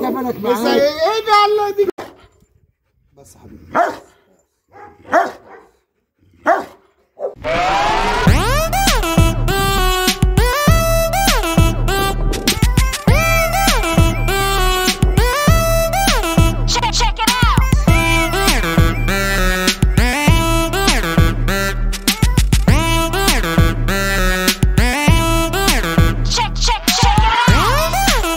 كفنك بس معاك ايه ده الله دي بس يا حبيبي Check, check it out. Check, check, check it out.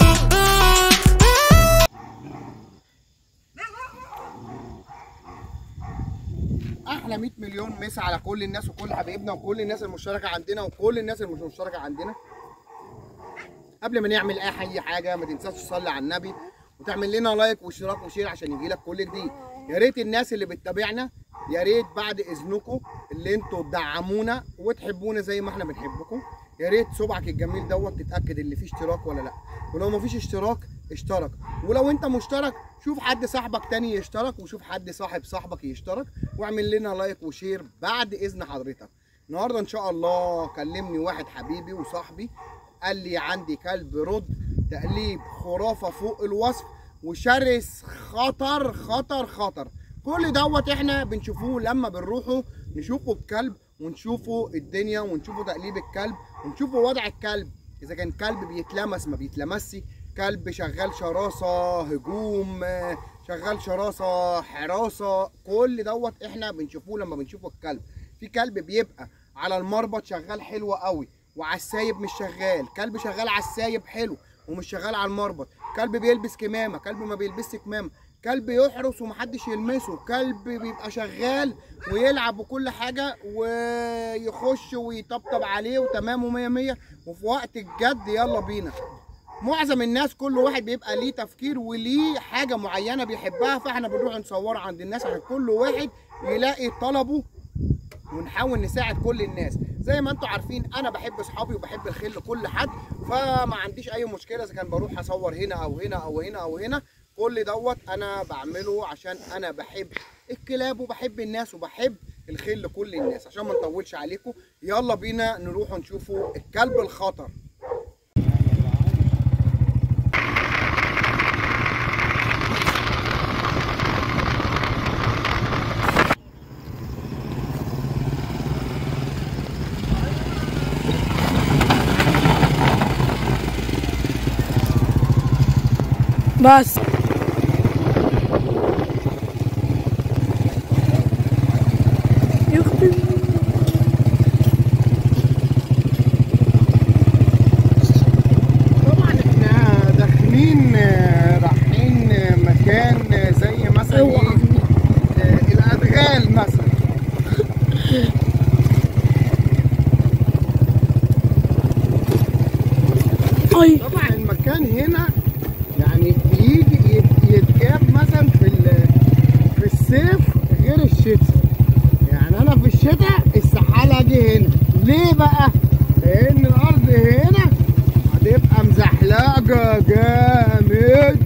احلى 100 مليون مسا على كل الناس وكل حبايبنا وكل الناس المشتركه عندنا وكل الناس اللي مش مشتركه عندنا قبل ما نعمل اي حاجه ما تنساش تصلي على النبي وتعمل لنا لايك واشتراك وشير عشان يجي لك كل جديد يا ريت الناس اللي بتتابعنا يا ريت بعد اذنكم اللي انتوا تدعمونا وتحبونا زي ما احنا بنحبكم يا ريت صبعك الجميل دوت تتاكد اللي فيه اشتراك ولا لا ولو ما فيش اشتراك اشترك ولو انت مشترك شوف حد صاحبك تاني يشترك وشوف حد صاحب صاحبك يشترك واعمل لنا لايك وشير بعد اذن حضرتك النهارده ان شاء الله كلمني واحد حبيبي وصاحبي قال لي عندي كلب رد تقليب خرافه فوق الوصف وشرس خطر خطر خطر كل دوت احنا بنشوفوه لما بنروحوا نشوفوا الكلب ونشوفوا الدنيا ونشوفوا تقليب الكلب ونشوفوا وضع الكلب اذا كان كلب بيتلمس ما بيتلمسش كلب شغال شراسه هجوم آه، شغال شراسه حراسه كل دوت احنا بنشوفوه لما بنشوفوا الكلب في كلب بيبقى على المربط شغال حلو قوي وعلى السايب مش شغال كلب شغال على السايب حلو ومش شغال على المربط كلب بيلبس كمامه كلب ما بيلبسش كمامه كلب يحرس ومحدش يلمسه كلب بيبقى شغال ويلعب وكل حاجه ويخش ويطبطب عليه وتمام ومية مية وفي وقت الجد يلا بينا معظم الناس كل واحد بيبقى ليه تفكير وليه حاجه معينه بيحبها فاحنا بنروح نصورها عند الناس عشان كل واحد يلاقي طلبه ونحاول نساعد كل الناس زي ما انتم عارفين انا بحب اصحابي وبحب الخير لكل حد فما عنديش اي مشكله اذا كان بروح اصور هنا او هنا او هنا او هنا كل دوت انا بعمله عشان انا بحب الكلاب وبحب الناس وبحب الخير لكل الناس عشان ما نطولش عليكم يلا بينا نروح نشوفوا الكلب الخطر بس يخطب طبعا احنا داخلين آه، رايحين آه، مكان آه، زي مثلا اوعى. ايه آه، الادغال مثلا اي طبعا المكان هنا يعني يجي يت- يتجاب مثلا في ال- في الصيف غير الشتاء يعني انا في الشتاء استحاله اجي هنا ليه بقى؟ لان الارض هنا هتبقى مزحلقه جامد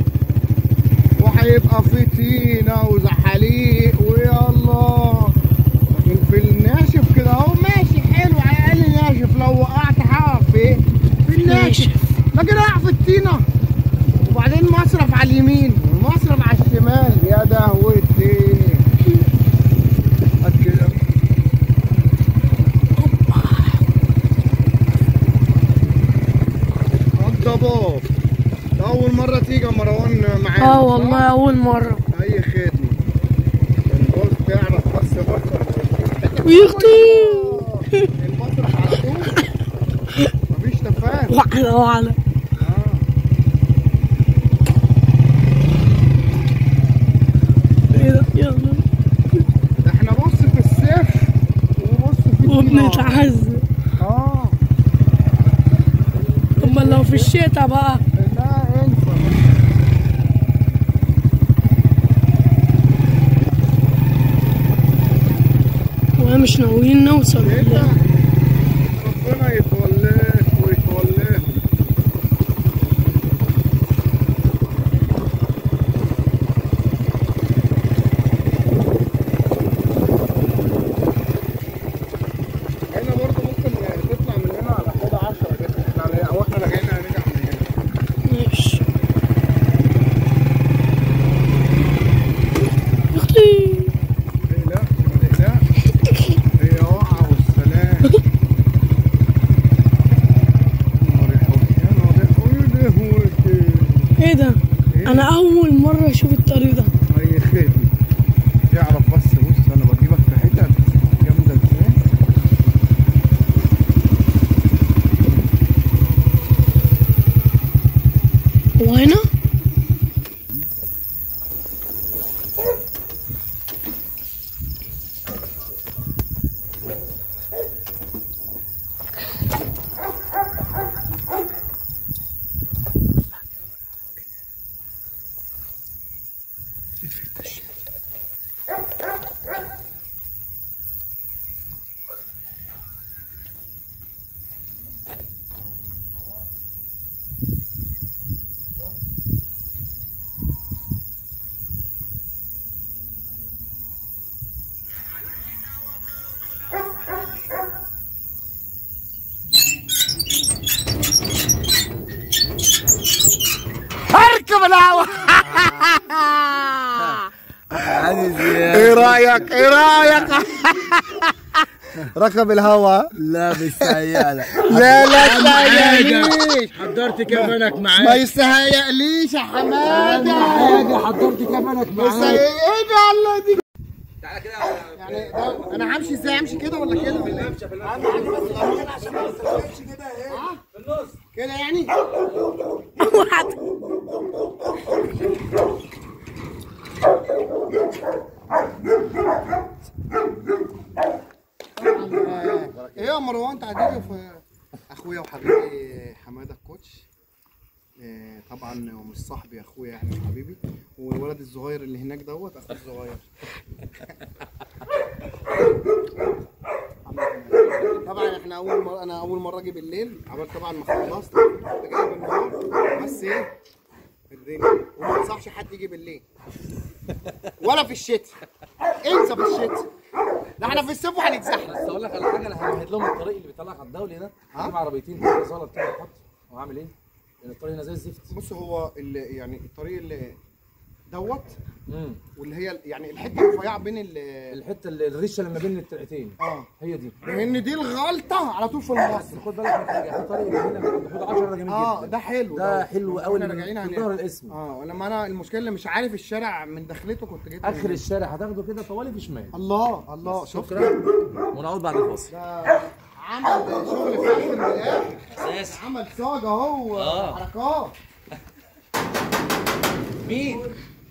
وهيبقى في طينه وزحاليق ويا الله لكن في الناشف كده اهو ماشي حلو على الاقل ناشف لو وقعت هقع فين؟ في الناشف لكن اقع في الطينه وبعدين مصرف على اليمين ومصرف على الشمال يا دهوتي قد كده الضباب ده اول مره تيجي يا مروان معانا اه صح؟ والله اول مرة اي خدمه الباص تعرف بس بكره ويخطب المسرح على طول مفيش تفاهم وعلى وعلى آه. ايه ده يلا ده احنا بص في الصيف وبص في النهار. وبنتعذب اه امال لو في الشتاء بقى لا انسى وانا مش ناويين نوصل كده ربنا يتولاك ويتولاك هنا برضه ممكن تطلع من هنا على حوض 10 كده احنا او احنا راجعين هنرجع من هنا ماشي ايه ده انا اول مره اشوف الطريق ده اي خدمة تعرف بس بص انا بجيبك في حتت جامدة ازاي وهنا اركب الهوا ايه رايك ايه رايك ركب الهوا لا بالسيالة لا لا تهيأليش حضرت كفنك ما معاك يستهيأليش يا حماده حاجة حضرت كفنك بس معاك ايه ده الله دي يعني ده انا همشي ازاي امشي كده ولا كده ولا ايه؟ كده يعني طبعاً، ايه يا مروان تعديلي في اخويا وحبيبي حماده الكوتش آه، طبعا هو مش صاحبي اخويا يعني حبيبي والولد الصغير اللي هناك دوت اخوه الصغير طبعا احنا اول مره انا اول مره اجي بالليل عملت طبعا ما خلصت كنت جاي بالنهار بس ايه الدنيا وما انصحش حد يجي بالليل ولا في الشتاء انسى في الشتاء ده احنا في الصيف وهنتزحلق بس اقول لك على حاجة انا همهد لهم الطريق اللي بيطلعك على الدولي ده هجيب عربيتين كده زلط كده احط وهعمل ايه؟ لان الطريق هنا زي الزفت بص هو اللي يعني الطريق اللي دوت امم واللي هي يعني الحته الرفيعه بين ال الحته اللي الريشه اللي ما بين الترعتين اه هي دي لان دي الغلطه على طول في النص خد بالك من حاجه في طريق اللي هنا من حدود 10 ده جميل اه جدا ده حلو ده دوت. حلو قوي احنا من راجعين في هن- ظهر الاسم اه لما انا المشكله اللي مش عارف الشارع من دخلته كنت جيت من اخر هنا. الشارع هتاخده كده طوالي في شمال الله الله شفت شكرا ونعود بعد الفاصل ده عمل شغل فاخر من الاخر عمل صاج اهو آه. حركات مين؟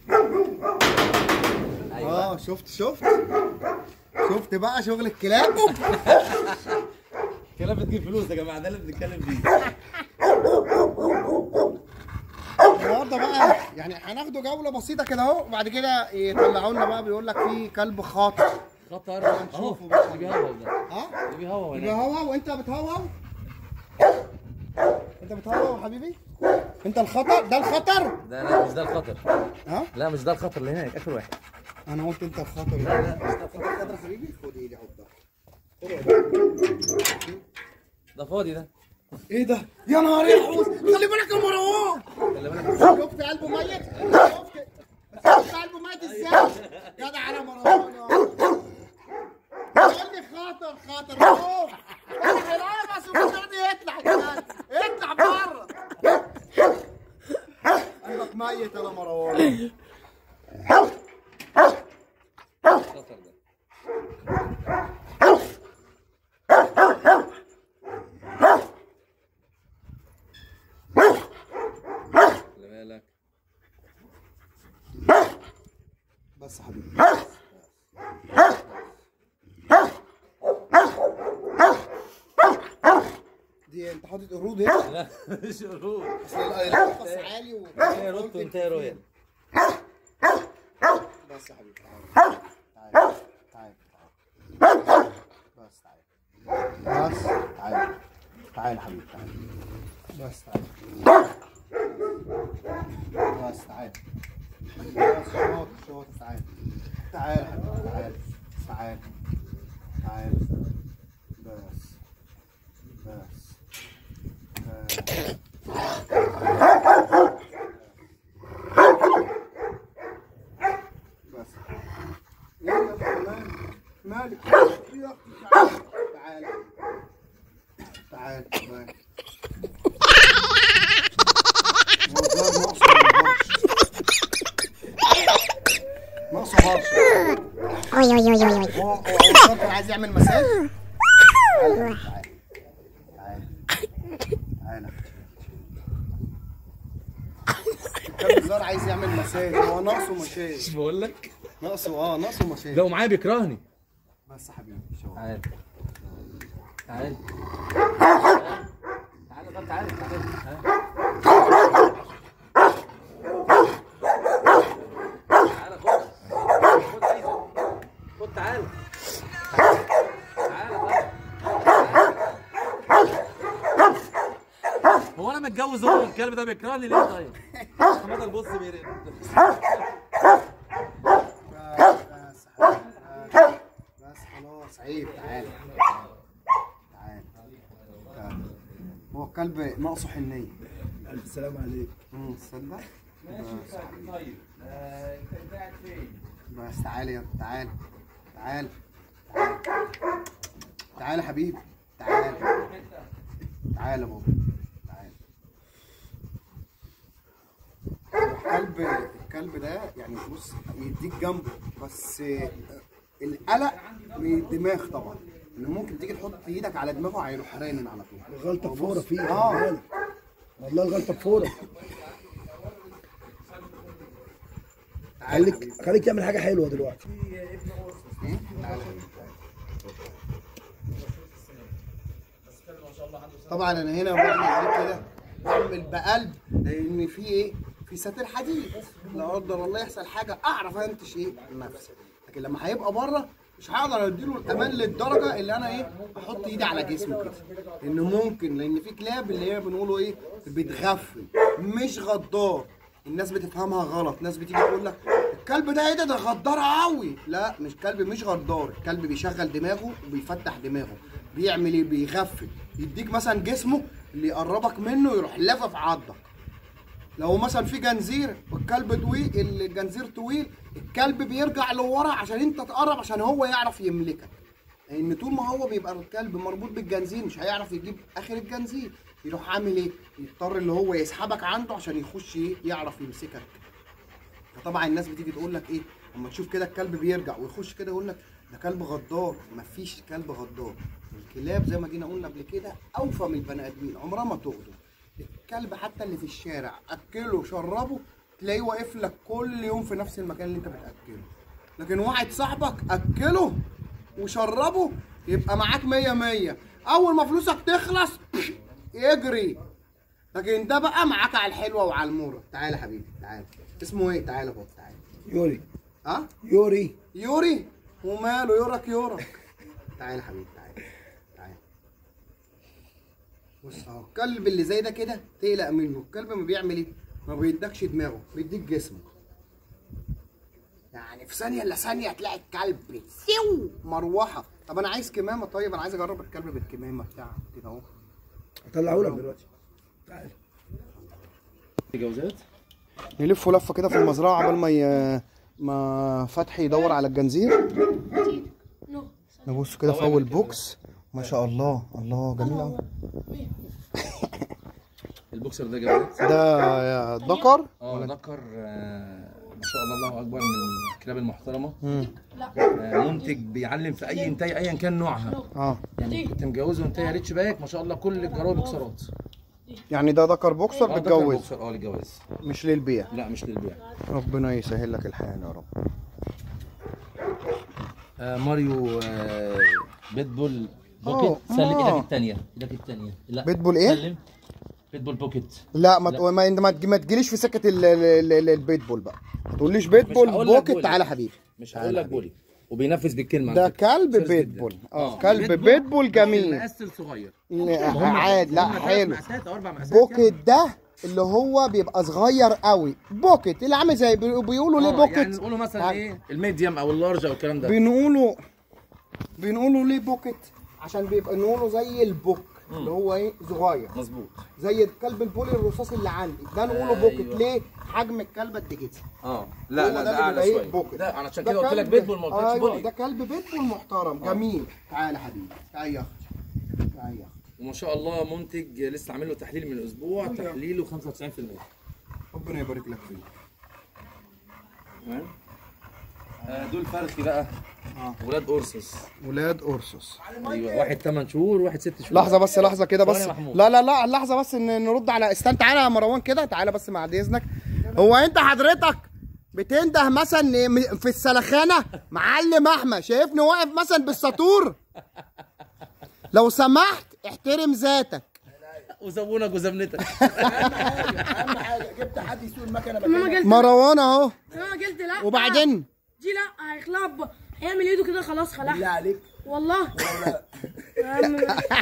اه شفت شفت شفت بقى شغل الكلاب كلام بتجيب فلوس يا جماعه ده اللي بنتكلم فيه النهارده بقى يعني هناخده جوله بسيطه كده اهو وبعد كده يطلعوا لنا بقى بيقول لك في كلب خاطر خطر اهو هنشوفه بقى. اللي بيهوهو ده ها اللي بيهوهو يبقى هناك هو وانت بتهوهو انت بتهوهو يا حبيبي انت الخطر ده الخطر ده لا مش ده الخطر ها لا مش ده الخطر اللي هناك اخر واحد انا قلت انت الخطر لا لا انت الخطر خطر يا حبيبي خد ايدي عقده ده فاضي ده ايه ده يا نهار يحوس خلي بالك يا مروان خلي بالك شفت قلبه ميت شفت بس شفت قلبه ميت ازاي جدع على مروان قال لي خاطر خاطر روح انا هيلعب بس المفروض يطلع كمان اطلع بره قلبك ميت يا مروان الخطر ده خلي بالك بس يا حبيبي دي انت حاطط قرود هنا لا مش قرود اصل القفص عالي و يا روت وانت يا رويال بس يا حبيبي تعال تعال تعال تعال بس تعال بس تعال تعال يا حبيبي تعال بس تعال بس تعال بس شاطر شاطر تعال تعال يا حبيبي تعال تعال تعال بس بس بس بس يلا يا فلان مالك يا أخي تعال تعال تعال تعال والله ما أقصد عايز يعمل مساج تعالى تعالى تعالى الكلب الزار عايز يعمل مساج هو ناقصه مساج مش بقول لك ناقصه اه ناقصه مساج لو معايا بيكرهني بس يا حبيبي شو تعال تعال تعال طب تعال تعال تعال خد خد عايزك خد تعال تعال طب هو انا متجوز هو الكلب ده بيكرهني ليه طيب؟ حماده البص بيرن بس حبيبي بس خلاص عيب تعالى تعالى تعالى. هو الكلب ناقصه حنيه الف سلام عليك امم تصدق بس حبيبي. بس تعالى يا تعالى تعالى تعالى تعالى حبيبي تعالى تعالى بابا تعالى الكلب الكلب ده يعني بص يديك جنبه بس القلق من الدماغ طبعا ان ممكن تيجي تحط ايدك على دماغه هيروح رانن على طول الغلطه بفوره فيه آه. خلي بالك. والله الغلطه بفوره خليك خليك تعمل حاجه حلوه دلوقتي إيه؟ تعالى. طبعا انا هنا بعمل ايه كده بعمل بقلب لان في ايه في ساتر حديد لا قدر الله يحصل حاجه اعرف انتش ايه نفسي لكن لما هيبقى بره مش هقدر اديله الامان للدرجه اللي انا ايه احط ايدي على جسمه كده لان ممكن لان في كلاب اللي هي بنقوله ايه بتغفل مش غدار الناس بتفهمها غلط ناس بتيجي تقول لك الكلب ده ايه ده ده غدار قوي لا مش كلب مش غدار الكلب بيشغل دماغه وبيفتح دماغه بيعمل ايه بيغفل يديك مثلا جسمه اللي يقربك منه يروح لافف عضك لو مثلا في جنزير والكلب طويل الجنزير طويل الكلب بيرجع لورا عشان انت تقرب عشان هو يعرف يملكك لان طول ما هو بيبقى الكلب مربوط بالجنزير مش هيعرف يجيب اخر الجنزير يروح عامل ايه يضطر اللي هو يسحبك عنده عشان يخش ايه يعرف يمسكك فطبعا الناس بتيجي تقول لك ايه اما تشوف كده الكلب بيرجع ويخش كده يقول لك ده كلب غدار مفيش كلب غدار الكلاب زي ما جينا قلنا قبل كده اوفى من البني ادمين عمرها ما تغدر الكلب حتى اللي في الشارع اكله شربه تلاقيه واقف لك كل يوم في نفس المكان اللي انت بتاكله لكن واحد صاحبك اكله وشربه يبقى معاك مية مية اول ما فلوسك تخلص يجري لكن ده بقى معاك على الحلوه وعلى الموره تعالى يا حبيبي تعالى اسمه ايه تعالى بابا تعالى يوري ها يوري يوري وماله يورك يورك تعالى يا حبيبي تعالى تعالى بص اهو الكلب اللي زي ده كده تقلق منه الكلب ما بيعمل ايه ما بيدكش دماغه بيديك جسمه يعني في ثانيه الا ثانيه تلاقي الكلب سيو مروحه طب انا عايز كمامه طيب انا عايز اجرب الكلب بالكمامه بتاعه كده اهو هطلعه لك دلوقتي تعال جوزات نلفه لفه كده في المزرعه عبال ما ي... ما فتحي يدور على الجنزير نبص كده في اول بوكس ما شاء الله الله جميل قوي البوكسر ده جوزات ده ذكر اه ذكر آه، ما شاء الله الله اكبر من الكلاب المحترمه آه، منتج بيعلم في اي انتاج ايا كان نوعها اه يعني كنت مجوزه انتاج ريتش باك ما شاء الله كل الجراوي بوكسرات يعني ده ذكر بوكسر آه، ذكر بتجوز بوكسر اه للجواز مش للبيع لا مش للبيع ربنا يسهل لك الحال يا رب آه ماريو آه بيتبول أوه، بوكيت سلم آه. ايدك الثانيه ايدك الثانيه لا بيتبول إيه؟ سلم بيتبول بوكيت لا ما لا. ت- ما انت ما تجي- ما تجيليش في سكه ال- ال- ال- البيتبول بقى ما تقوليش بيتبول هقول لك بوكيت بولي. تعالى حبيبي مش تعالى هقول لك حبيبي. بولي وبينفذ بالكلمه ده على فكرة. كلب سيرس بيتبول جدا. اه كلب بيتبول جميل المقاس الصغير عاد لا هم ثلاث حلو مقاسات او اربع مقاسات بوكيت ده اللي هو بيبقى صغير قوي بوكيت اللي عامل زي بي- بيقولوا ليه آه، يعني بوكيت نقولوا مثلا يعني ايه الميديوم او اللارج او الكلام ده بنقولوا بنقولوا ليه بوكيت عشان بيبقى نقوله زي البوك اللي هو ايه صغير مظبوط زي الكلب البولي الرصاصي اللي عندي ده نقوله أيوة. بوكيت ليه حجم الكلب قد كده اه هو لا لا اللي ده اعلى بيبقى إيه؟ شويه بوكيت. ده انا عشان ده كده قلت لك كلب- بيتبول ما قلتلكش ايوه بولي ده كلب بيتبول محترم جميل تعالى يا حبيبي تعالى يا اخي تعالى يا اخي وما شاء الله منتج لسه عامل له تحليل من اسبوع تحليله 95% ربنا يبارك لك فيه تمام آه، دول فرخي بقى ولاد اورسوس ولاد اورسوس ايوه واحد 8 شهور واحد 6 شهور لحظه بس لحظه كده بس ثواني يا محمود. لا لا لا لحظه بس ان نرد على استنى تعالى يا مروان كده تعالى بس بعد اذنك هو انت حضرتك بتنده مثلا م- في السلخانه معلم احمد شايفني واقف مثلا بالسطور لو سمحت احترم ذاتك وزبونك وزبنتك اهم حاجه جبت حد يسوق المكنه ماما قلت مروان اهو ماما قلت لا وبعدين دي لا هيخلع ب- هيعمل ايده كده خلاص بالله خلعها عليك والله يا عم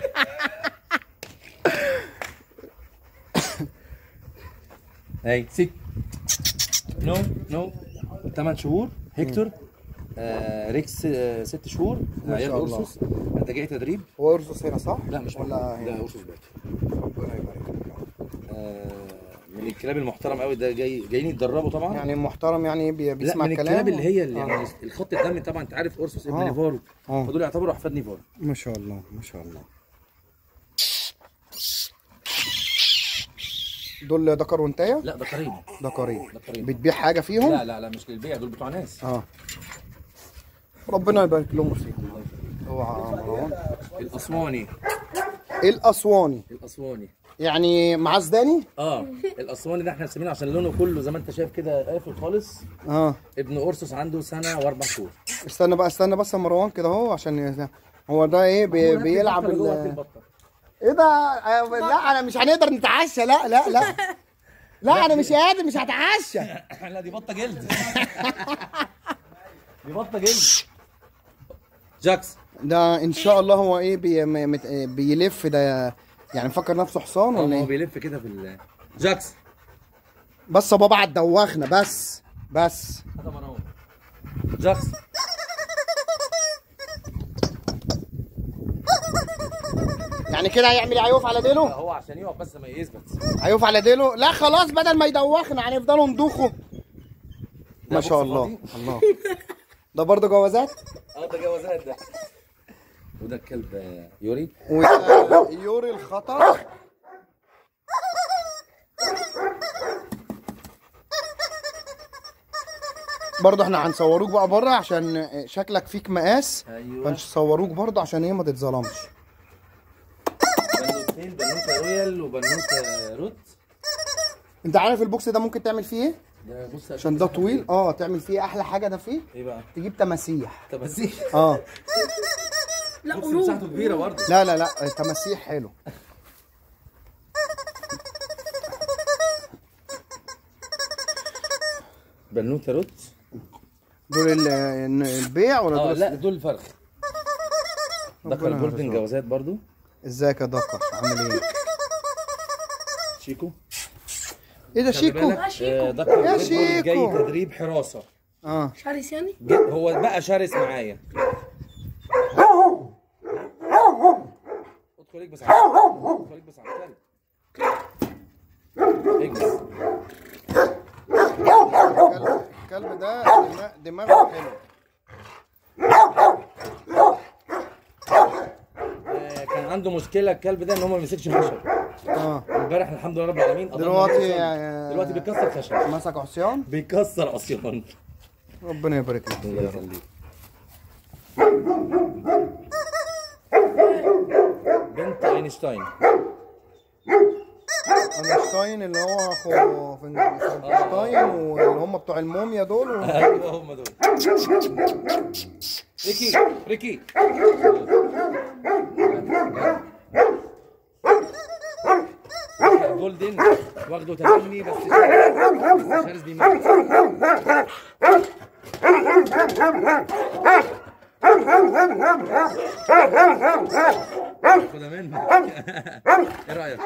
هاي ست نو نو 8 شهور هيكتور آه ريكس آه ست شهور عيال شاء الله. اورسوس انت جاي تدريب هو اورسوس هنا صح؟ لا مش ولا ولا هنا؟ لا اورسوس بات ربنا يبارك لك. آه من الكلاب المحترم قوي ده جاي جايين يتدربوا طبعا يعني محترم يعني بي- لا بيسمع من الكلام الكلاب اللي هي اللي آه. يعني الخط الدم طبعا انت عارف اورسوس ابن آه. نيفارو آه. فدول يعتبروا احفاد نيفارو ما شاء الله ما شاء الله دول دكر وانتايه لا ده قريب دكرين دكرين. بتبيع حاجه فيهم لا لا لا مش للبيع دول بتوع ناس اه ربنا يبارك لهم فيهم اوعى يا مروان الاسواني الاسواني الاسواني يعني معزداني اه الاسواني ده احنا مسمينه عشان لونه كله زي ما انت شايف كده قافل خالص اه ابن اورسوس عنده سنه واربع شهور استنى بقى استنى بس يا مروان كده اهو عشان ي- هو ده ايه بي بيلعب البطة اللي جوه في ال- البطة. ايه ده آه، لا انا مش هنقدر نتعشى لا لا لا لا انا مش قادر مش هتعشى لا دي بطه جلد دي بطه جلد جاكس ده ان شاء الله هو ايه بي م- مت- بيلف ده يعني مفكر نفسه حصان هو ولا ايه بيلف كده في ال جاكس بس يا بابا هتدوخنا بس بس هذا مروان جاكس يعني كده هيعمل هيقف على ديله هو عشان يقف بس ما يثبت هيقف على ديله لا خلاص بدل ما يدوخنا هنفضلوا ندوخه ما بص شاء الله فاضي. الله ده برضه جوازات اه ده جوازات ده وده الكلب آه، يوري وده يوري الخطر برضه احنا هنصوروك بقى بره عشان شكلك فيك مقاس ايوه فنصوروك برضه عشان ايه ما تتظلمش بنوتين بنوته رويال وبنوته روت انت عارف البوكس ده ممكن تعمل فيه ايه ده بص عشان ده طويل اه تعمل فيه احلى حاجه ده فيه ايه بقى تجيب تماسيح تماسيح اه لا بص قروب مساحته كبيره برضه لا لا لا تماسيح حلو بنوته روت دول ال- البيع ولا اه دول لا دول الفرخ ربنا دخل جولدن يرزقك. جوازات برضو ازيك يا دكر عامل ايه شيكو ايه ده خلي شيكو بالك، آه، دكر يا ريد بول جاي شيكو. تدريب حراسه اه شرس يعني جا- هو بقى شرس معايا ادخل اكبس على ادخل اكبس على الكلب اكبس الكلب- الكلب ده دماغ- دماغه حلو آه، كان عنده مشكله الكلب ده ان هو ما بيمسكش خشب اه امبارح الحمد لله رب العالمين قدرنا دلوقتي نوصل. آه، دلوقتي بيكسر خشب مسك عصيان بيكسر عصيان ربنا يبارك لك الله يخليك بنت اينشتاين اينشتاين اللي هو اخو فنشتاين واللي هم بتوع الموميا دول و... ايوه هم دول ريكي ريكي جولدن واخده تبني بس شرس بيموت خدها منه ايه رايك؟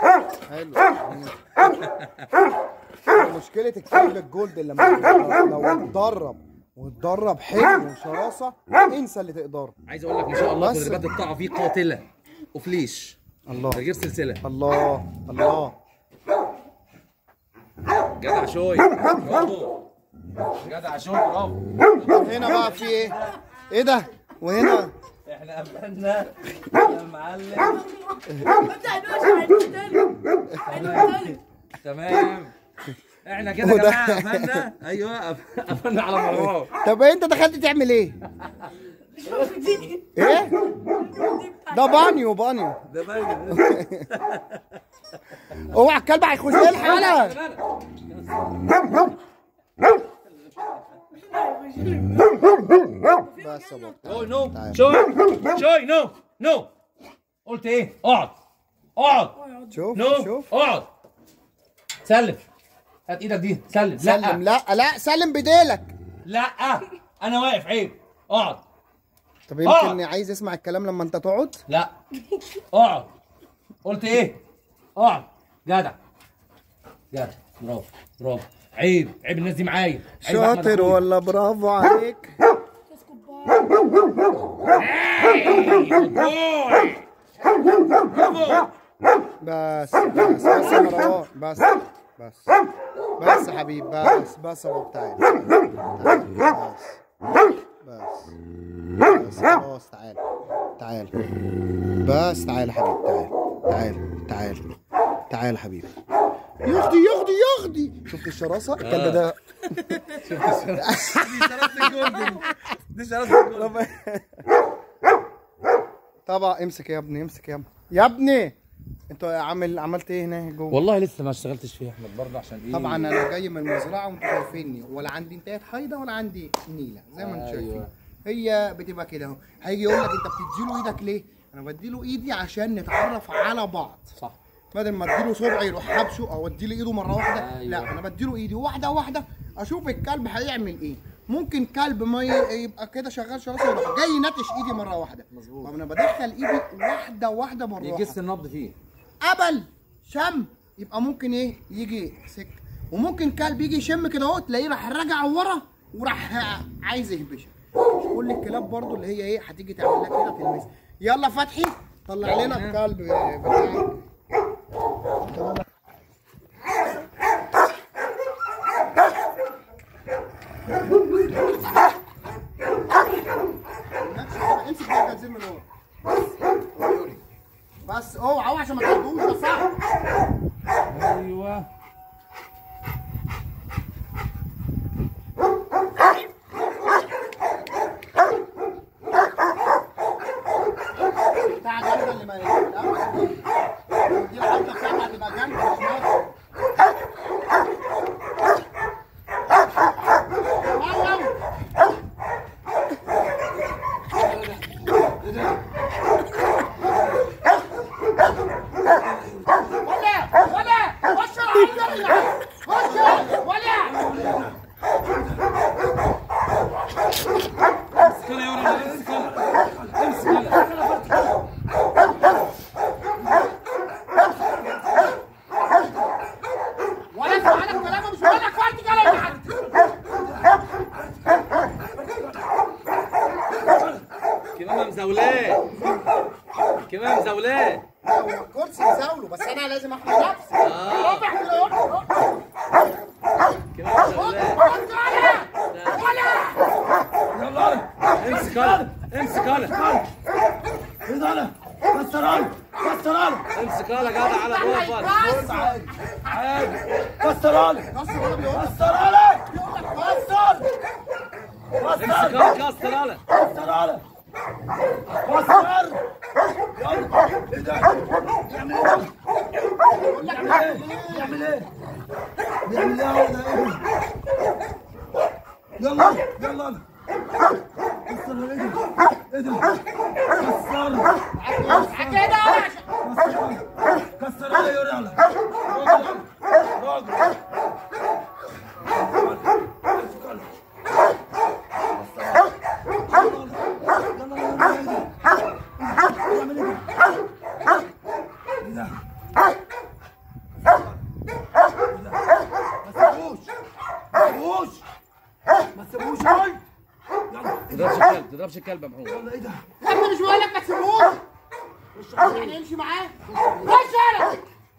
حلو مشكلة الكلب الجولد لما لو اتدرب واتدرب حلو وشراسة انسى اللي تقدره عايز اقول لك ما شاء الله بس- تدريبات الطاعه فيه قاتله وفليش الله من غير سلسله الله الله جدع شوي برافو جدع شوي برافو هنا بقى في ايه؟ ايه ده؟ وهنا احنا قفلنا يا معلم ابدا نوش عيد تاني عيد تاني تمام احنا كده يا وده- جماعه قفلنا ايوه قف- قفلنا على مروان طب انت دخلت تعمل ايه؟ ايه؟ ده بانيو بانيو ده باين اوعى الكلب هيخش الحلقه بس يا بابا نو نو تعال. شوي شوي نو نو قلت ايه اقعد اقعد شوف نو شوف اقعد سلم هات ايدك دي سلم سلم لا لا لا سلم بديلك لا انا واقف عيب اقعد طب يمكن عايز يسمع الكلام لما انت تقعد لا اقعد قلت ايه اقعد جدع جدع برافو برافو عيب عيب الناس دي معايا عيب أحمد شاطر أخويا. ولا برافو عليك بس بس بس يا مروان بس بس بس يا حبيبي بس بس يا بابا تعال تعال. بس بس بس خلاص تعال تعال بس تعال يا حبيبي تعال تعال تعال تعال يا حبيبي ياخدي ياخدي ياخدي شفت الشراسة الكلب ده دي شراسة الجول. طبعا امسك يا ابني امسك يا ابني يا ابني انت عامل عملت ايه هنا جوه والله لسه ما اشتغلتش فيه يا احمد برضه عشان ايه طبعا انا جاي من المزرعه وانتوا شايفيني ولا عندي انتهت حيضه ولا عندي نيله زي ما انتوا شايفين هي بتبقى كده اهو هيجي يقول لك انت بتديله ايدك ليه انا بديله ايدي عشان نتعرف على بعض صح بدل ما اديله صبع يروح حبشه او اديله ايده مره واحده أيوة. لا انا بديله ايدي واحده واحده اشوف الكلب هيعمل ايه ممكن كلب ما ي- يبقى كده شغال شراسه يروح جاي نتش ايدي مره واحده مظبوط. طب انا بدخل ايدي واحده واحده بالراحه يجس النبض فيه قبل شم يبقى ممكن ايه يجي سك وممكن كلب يجي يشم كده اهو تلاقيه راح راجع ورا وراح عايز يهبشك كل الكلاب برضو اللي هي ايه هتيجي تعمل لك كده تلمس يلا فتحي طلع لنا الكلب بتاعك امسك بقى الجزير من ورا بس اوعى اوعى عشان ما تاخدوش ده صعب ايوه بتاع جامده اللي ما الاول دي دي العضه بتاعتها هتبقى جامده مش نافعه واو واو ولا ولا خش العضه خش ولا امسك يا ولد امسك امسك ولا اسمع لك كلامه مش هقول لك فرد كلام حد كمان مزولاه كمان مزولاه هو الكرسي مزاوله بس انا لازم احمي نفسي رافع كده اهو كمان مزولاه ولا امسك هلا امسك هلا ايه ده انا كسر علي كسر علي امسك هلا جدع على جوه عادي عادي كسر علي كسر ولا بيقول كسر علي كسر امسك كسر هلا كسر هلا كسر علي كسر يلا ايه ده يعمل ايه يعمل ايه يعمل ايه يعمل ايه يا ولد يلا يلا كسر ايه ده ايه ده كسر كده كسر علي يا رجل راجل راجل ما تسيبوش هاي تضربش الكلب تضربش الكلب يا محمود يلا ايه ده يا ابني مش بقول لك ما تسيبوش احنا نمشي معاه خش يلا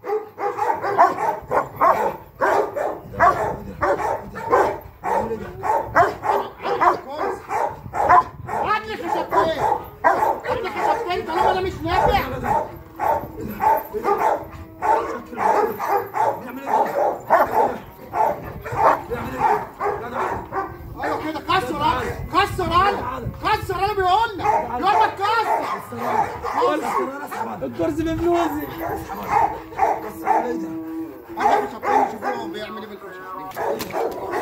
هات لي خشبتين هات لي خشبتين طالما ده مش نافع بيعمل ايه ده؟ الكرسي بفلوسي بس على ايدك هات الخشبتين شوفوا هو بيعمل ايه بالخشبتين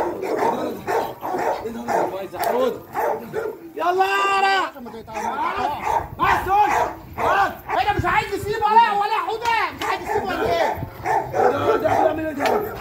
كويس يا حوده يلا يا عشان ما تقطعش. بس دول خلاص ايه ده مش عايز يسيبه ولا ولا حوده مش عايز يسيبه ولا ايه؟ ده ده بيعمل ايه ده؟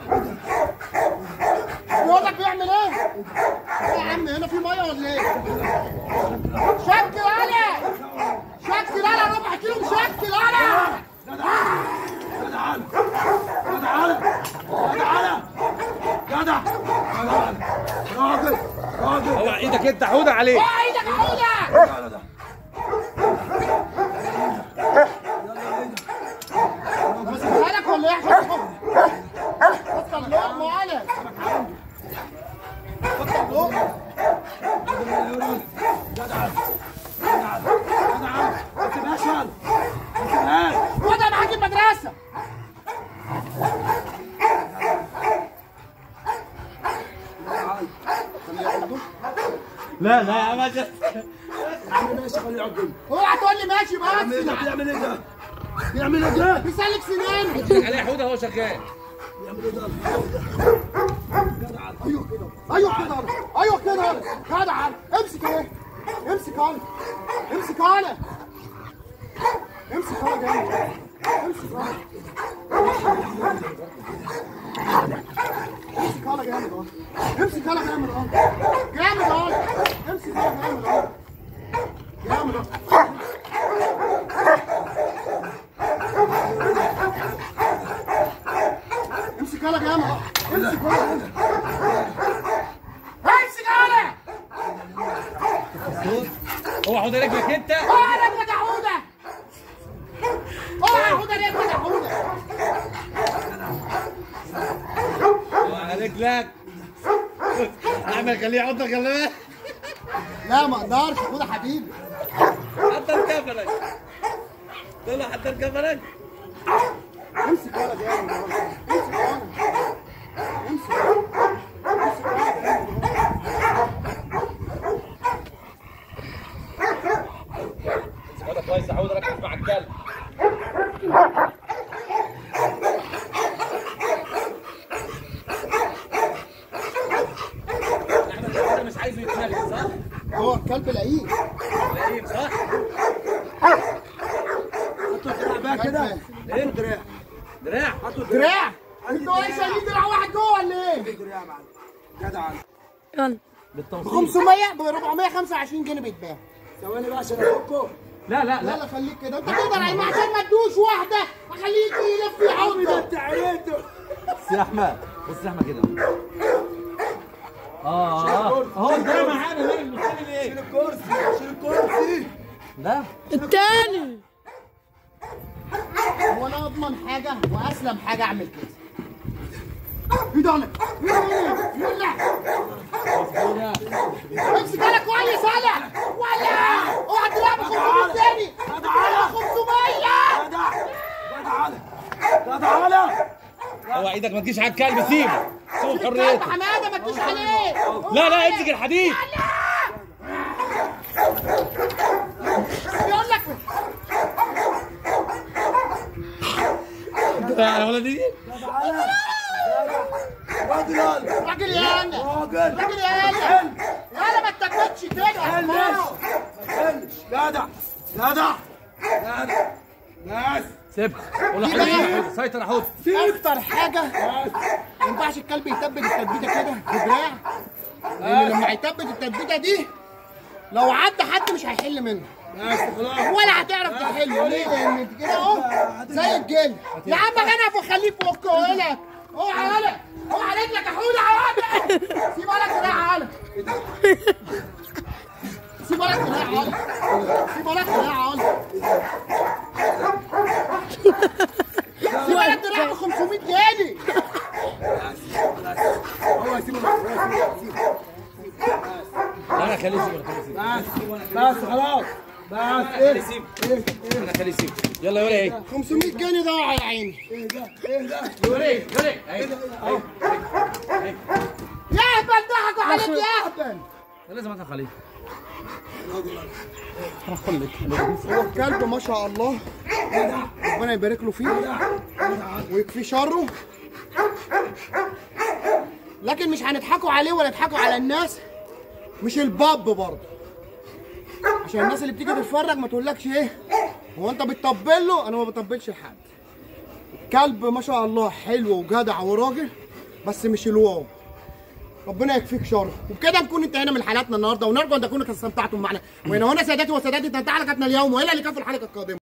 بيقول لك بيعمل ايه؟ ايه يا عم هنا في ميه ولا ايه؟ شكل انا شكل انا ربع كيلو مشكل انا جدع جدع جدع جدع جدع راجل راجل اوعى ايدك انت حوده عليه اوعى ايدك يا حوده يلا ده ماسكها لك ولا ايه عشان تحط حط اللقمه على حط اللقمه جدع جدع جدع ما تسيبهاش يلا ما تسيبهاش خدها معاك المدرسه لا لا يا باشا يا عم ماشي خليه يقعد جنبي اوعى تقول لي ماشي عم ايه ده بس بيعمل ايه ده؟ بيعمل ايه ده؟ بيسلك سنانه عليه حوده هو شغال بيعمل ايه ده؟ ايوه كده ايوه كده ايوه كده جدع امسك ايه امسك انا امسك انا امسك انا جامد امسك انا امسك انا جامد اهو امسك انا جامد اهو جامد اهو امسك انا جامد اهو جامد اهو امسك انا جامد اهو امسك انا امسك انا هو حوده رجلك انت اوعى رجلك يا حوده اوعى يا حوده رجلك يا حوده اوعى رجلك اعمل خليه يحطك خلي بالك لا ما اقدرش حوده حبيبي حضر كفرك طلع حضر كفرك امسك ولا جامد اهو. امسك انا امسك امسك ولا جامد اهو. هذا كويس يا حوده ركز مع الكلب احمد الحوده مش عايزه يتنفس صح؟ هو الكلب لئيم لئيم صح؟ حطوا الدراع بقى كده ايه؟ دراع دراع حطوا الدراع دراع انتوا ايه شايلين دراع واحد جوه ولا ايه؟ دراع يا معلم جدع يلا ب 500 ب 425 جنيه بيتباع ثواني بقى عشان افكه لا لا لا لا لا خليك كده انت تقدر عليه عشان ما تدوش واحده اخليه يجي يلف عمي ده يحطه انت عييته بص يا احمد بص يا احمد كده اه اه اهو الدراع معانا مالك مستني ليه؟ شيل الكرسي شيل الكرسي ده التاني هو انا اضمن حاجه واسلم حاجه اعمل كده ايه ده انا؟ ايه ده؟ يلا امسك انا كويس ولا ولا اوعى تلعب 500 تاني تعالى 500 جدع جدع جدع على اوعى ايدك ما تجيش على الكلب سيبه سيبه كلب بحريته حماده ما تجيش عليه لا لا امسك الحديد بيقول لك يا ولدي راجل يلا راجل يا انا راجل راجل يا انا يلا ما تتكتش كده حلش حلش جدع جدع جدع بس سيبها قول له حديد سيطر يا حوده اكتر حاجه ما ينفعش الكلب يثبت التثبيته كده بدراع لان لما هيثبت التثبيته دي لو عدى حد مش هيحل منه بس خلاص ولا هتعرف تحله ليه؟ لان انت كده اهو زي الجن يا عم انا خليه فوق اقول لك اوعى يالا اوعى رجلك يا حوده يالا سيب بالك دراع يالا سيب بالك دراع يالا سيب بالك دراع يالا سيب بالك دراع ب 500 جنيه هو يسيبه هو يسيبه لا انا خليه يسيبه خليه يسيبه بس بس خلاص بس ايه خليه يسيبه انا خليه يسيبه يلا يا ولد ايه 500 جنيه ضاع يا عيني ايه ده ايه ده يا ولد ايه يا ولد اهي اهي يا اهبل ضحكوا عليك يا اهبل لازم اضحك عليه هو الكلب ما شاء الله ربنا يبارك له فيه ويكفيه شره لكن مش هنضحكوا عليه ولا نضحكوا على الناس مش الباب برضه عشان الناس اللي بتيجي تتفرج ما تقولكش ايه هو انت بتطبل له انا ما بطبلش لحد كلب ما شاء الله حلو وجدع وراجل بس مش الواو ربنا يكفيك شر وبكده نكون انتهينا من حلقتنا النهارده ونرجو ان تكونوا استمتعتم معنا وهنا هنا سادتي وسادتي انتهت حلقتنا اليوم والى اللقاء في الحلقه القادمه